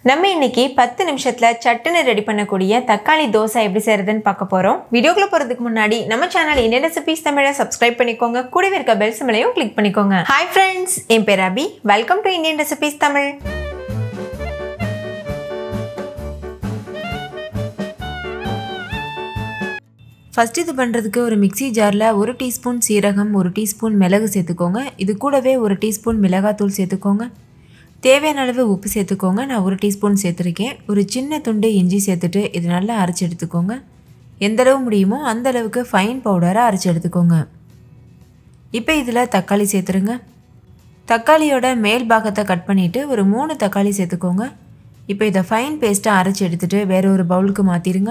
நம்ம இன்னைக்கு பத்து நிமிஷத்துல சட்டுன்னு ரெடி பண்ணக்கூடிய தக்காளி தோசை எப்படி செய்யறதுன்னு பார்க்க போறோம் வீடியோக்குள்ள போறதுக்கு முன்னாடி நம்ம சேனல் இந்தியன் ரெசிபிஸ் தமிழை சப்ஸ்கிரைப் பண்ணிக்கோங்க கூடவே இருக்க பெல் சிம்லையும் கிளிக் பண்ணிக்கோங்க ஹாய் ஃப்ரெண்ட்ஸ் என் பேர் Abhi welcome to Indian recipes Tamil first இது பண்ணுறதுக்கு ஒரு மிக்ஸி ஜாரில் ஒரு டீஸ்பூன் சீரகம் ஒரு டீஸ்பூன் மிளகு சேர்த்துக்கோங்க இது கூடவே ஒரு டீஸ்பூன் மிளகாத்தூள் சேர்த்துக்கோங்க தேவையான அளவு உப்பு சேர்த்துக்கோங்க நான் ஒரு டீஸ்பூன் சேர்த்துருக்கேன் ஒரு சின்ன துண்டு இஞ்சி சேர்த்துட்டு இது நல்லா அரைச்சி எடுத்துக்கோங்க எந்த அளவு முடியுமோ அந்த அளவுக்கு ஃபைன் பவுடராக அரைச்சி எடுத்துக்கோங்க இப்போ இதில் தக்காளி சேர்த்துருங்க தக்காளியோட மேல் பாகத்தை கட் பண்ணிவிட்டு ஒரு மூணு தக்காளி சேர்த்துக்கோங்க இப்போ இதை ஃபைன் பேஸ்ட்டாக அரைச்சி எடுத்துகிட்டு வேறு ஒரு பவுலுக்கு மாற்றிடுங்க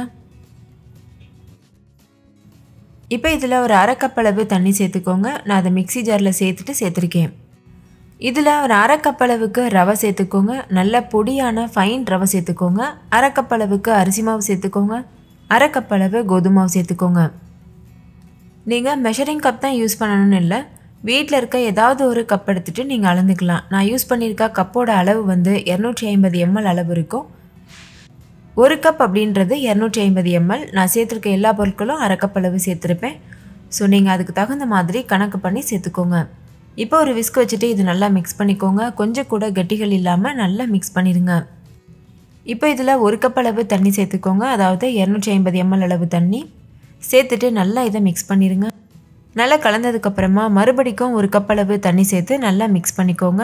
இப்போ இதில் ஒரு அரை கப் அளவு தண்ணி சேர்த்துக்கோங்க நான் அதை மிக்ஸி ஜாரில் சேர்த்துட்டு சேர்த்துருக்கேன் இதில் ஒரு அரை கப் அளவுக்கு ரவை சேர்த்துக்கோங்க நல்ல பொடியான ஃபைன் ரவை சேர்த்துக்கோங்க அரை கப் அளவுக்கு அரிசி மாவு சேர்த்துக்கோங்க அரை கப் அளவு கோதுமை மாவு சேர்த்துக்கோங்க நீங்கள் மெஷரிங் கப் தான் யூஸ் பண்ணணும்னு இல்லை வீட்டில் இருக்க ஏதாவது ஒரு கப் எடுத்துகிட்டு நீங்கள் அளந்துக்கலாம் நான் யூஸ் பண்ணியிருக்க கப்போட அளவு வந்து இரநூற்றி ஐம்பது எம்எல் அளவு இருக்கும் ஒரு கப் அப்படின்றது இரநூற்றி ஐம்பது எம்எல் நான் சேர்த்துருக்க எல்லா பொருட்களும் அரை கப் அளவு சேர்த்துருப்பேன் ஸோ நீங்கள் அதுக்கு தகுந்த மாதிரி கணக்கு பண்ணி சேர்த்துக்கோங்க இப்போ ஒரு விஸ்க் வச்சுட்டு இது நல்லா மிக்ஸ் பண்ணிக்கோங்க கொஞ்சம் கூட கட்டிகள் இல்லாமல் நல்லா மிக்ஸ் பண்ணிடுங்க இப்போ இதில் ஒரு கப் அளவு தண்ணி சேர்த்துக்கோங்க அதாவது இரநூற்றி ஐம்பது எம்எல் அளவு தண்ணி சேர்த்துட்டு நல்லா இதை மிக்ஸ் பண்ணிடுங்க நல்லா கலந்ததுக்கப்புறமா மறுபடிக்கும் ஒரு கப் அளவு தண்ணி சேர்த்து நல்லா மிக்ஸ் பண்ணிக்கோங்க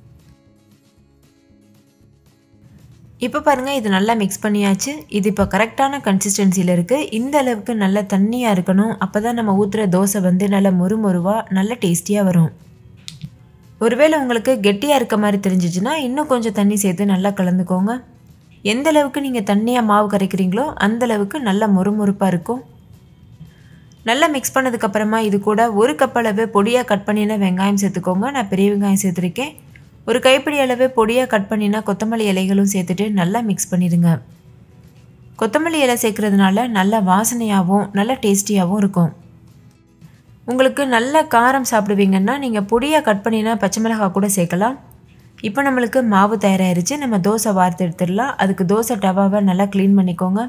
இப்போ பாருங்கள் இது நல்லா மிக்ஸ் பண்ணியாச்சு இது இப்போ கரெக்டான கன்சிஸ்டன்சியில் இருக்குது இந்த அளவுக்கு நல்ல தண்ணியாக இருக்கணும் அப்போ தான் நம்ம ஊற்றுற தோசை வந்து நல்ல மொறுமொருவாக நல்ல டேஸ்டியாக வரும் ஒருவேளை உங்களுக்கு கெட்டியாக இருக்க மாதிரி தெரிஞ்சிச்சுன்னா இன்னும் கொஞ்சம் தண்ணி சேர்த்து நல்லா கலந்துக்கோங்க எந்த அளவுக்கு நீங்கள் தண்ணியாக மாவு கரைக்கிறீங்களோ அந்த அளவுக்கு நல்ல மொறுமொறுப்பாக இருக்கும் நல்லா மிக்ஸ் பண்ணதுக்கப்புறமா இது கூட ஒரு கப் அளவு பொடியாக கட் பண்ணின வெங்காயம் சேர்த்துக்கோங்க நான் பெரிய வெங்காயம் சேர்த்துருக்கேன் ஒரு கைப்பிடி அளவு பொடியாக கட் பண்ணினா கொத்தமல்லி இலைகளும் சேர்த்துட்டு நல்லா மிக்ஸ் பண்ணிடுங்க கொத்தமல்லி இலை சேர்க்குறதுனால நல்ல வாசனையாகவும் நல்ல டேஸ்டியாகவும் இருக்கும் உங்களுக்கு நல்ல காரம் சாப்பிடுவீங்கன்னா நீங்கள் பொடியாக கட் பண்ணினா பச்சை மிளகாய் கூட சேர்க்கலாம் இப்போ நம்மளுக்கு மாவு தயாராகிருச்சு நம்ம தோசை வார்த்து எடுத்துடலாம் அதுக்கு தோசை டவாவை நல்லா க்ளீன் பண்ணிக்கோங்க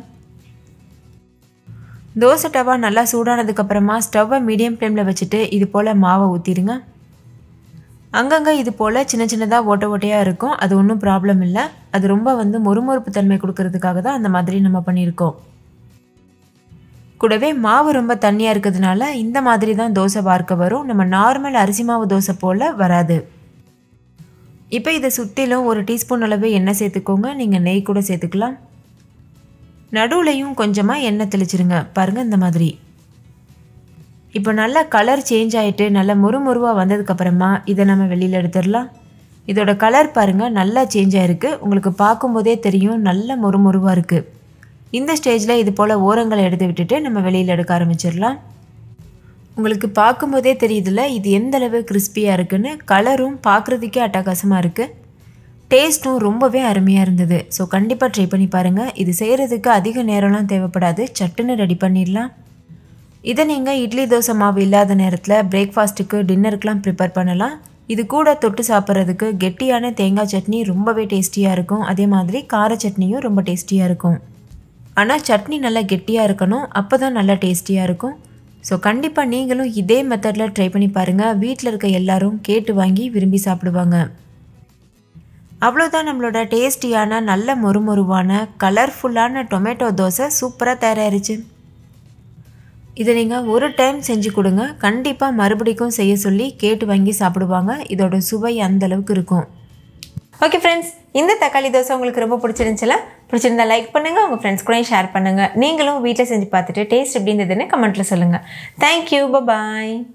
தோசை டவா நல்லா சூடானதுக்கப்புறமா ஸ்டவ்வை மீடியம் ஃப்ளேமில் வச்சுட்டு இது போல் மாவை ஊற்றிடுங்க அங்கங்கே இது போல் சின்ன சின்னதாக ஓட்ட ஓட்டையாக இருக்கும் அது ஒன்றும் ப்ராப்ளம் இல்லை அது ரொம்ப வந்து மொறுமொறுப்பு தன்மை கொடுக்கறதுக்காக தான் அந்த மாதிரி நம்ம பண்ணியிருக்கோம் கூடவே மாவு ரொம்ப தண்ணியாக இருக்கிறதுனால இந்த மாதிரி தான் தோசை வார்க்க வரும் நம்ம நார்மல் அரிசி மாவு தோசை போல் வராது இப்போ இதை சுற்றிலும் ஒரு டீஸ்பூன் அளவு எண்ணெய் சேர்த்துக்கோங்க நீங்கள் நெய் கூட சேர்த்துக்கலாம் நடுவுலையும் கொஞ்சமாக எண்ணெய் தெளிச்சிருங்க பாருங்கள் இந்த மாதிரி இப்போ நல்லா கலர் சேஞ்ச் ஆகிட்டு நல்லா முறுமுறுவாக வந்ததுக்கப்புறமா இதை நம்ம வெளியில் எடுத்துடலாம் இதோட கலர் பாருங்கள் நல்லா சேஞ்ச் ஆகிருக்கு உங்களுக்கு பார்க்கும்போதே தெரியும் நல்ல முறுமுறுவாக இருக்குது இந்த ஸ்டேஜில் இது போல் ஓரங்களை எடுத்து விட்டுட்டு நம்ம வெளியில் எடுக்க ஆரம்பிச்சிடலாம் உங்களுக்கு பார்க்கும்போதே தெரியுதுல்ல இது எந்த அளவு கிறிஸ்பியாக இருக்குன்னு கலரும் பார்க்குறதுக்கே அட்டகாசமாக இருக்குது டேஸ்ட்டும் ரொம்பவே அருமையாக இருந்தது ஸோ கண்டிப்பாக ட்ரை பண்ணி பாருங்கள் இது செய்கிறதுக்கு அதிக நேரம்லாம் தேவைப்படாது சட்டுன்னு ரெடி பண்ணிடலாம் இதை நீங்கள் இட்லி தோசை மாவு இல்லாத நேரத்தில் பிரேக்ஃபாஸ்ட்டுக்கு டின்னருக்குலாம் ப்ரிப்பேர் பண்ணலாம் இது கூட தொட்டு சாப்பிட்றதுக்கு கெட்டியான தேங்காய் சட்னி ரொம்பவே டேஸ்டியாக இருக்கும் அதே மாதிரி கார சட்னியும் ரொம்ப டேஸ்டியாக இருக்கும் ஆனால் சட்னி நல்லா கெட்டியாக இருக்கணும் அப்போ தான் நல்லா டேஸ்டியாக இருக்கும் ஸோ கண்டிப்பாக நீங்களும் இதே மெத்தடில் ட்ரை பண்ணி பாருங்கள் வீட்டில் இருக்க எல்லாரும் கேட்டு வாங்கி விரும்பி சாப்பிடுவாங்க அவ்வளோதான் நம்மளோட டேஸ்டியான நல்ல மொறுமொருவான கலர்ஃபுல்லான டொமேட்டோ தோசை சூப்பராக தயாராகிருச்சு இதை நீங்கள் ஒரு டைம் செஞ்சு கொடுங்க கண்டிப்பாக மறுபடிக்கும் செய்ய சொல்லி கேட்டு வாங்கி சாப்பிடுவாங்க இதோட சுவை அந்த அளவுக்கு இருக்கும் ஓகே ஃப்ரெண்ட்ஸ் இந்த தக்காளி தோசை உங்களுக்கு ரொம்ப பிடிச்சிருந்துச்சுல பிடிச்சிருந்தா லைக் பண்ணுங்கள் உங்கள் ஃப்ரெண்ட்ஸ் கூட ஷேர் பண்ணுங்கள் நீங்களும் வீட்டில் செஞ்சு பார்த்துட்டு டேஸ்ட் எப்படி இருந்ததுன்னு கமெண்ட்டில் சொல்லுங்கள் தேங்க்யூ பாய்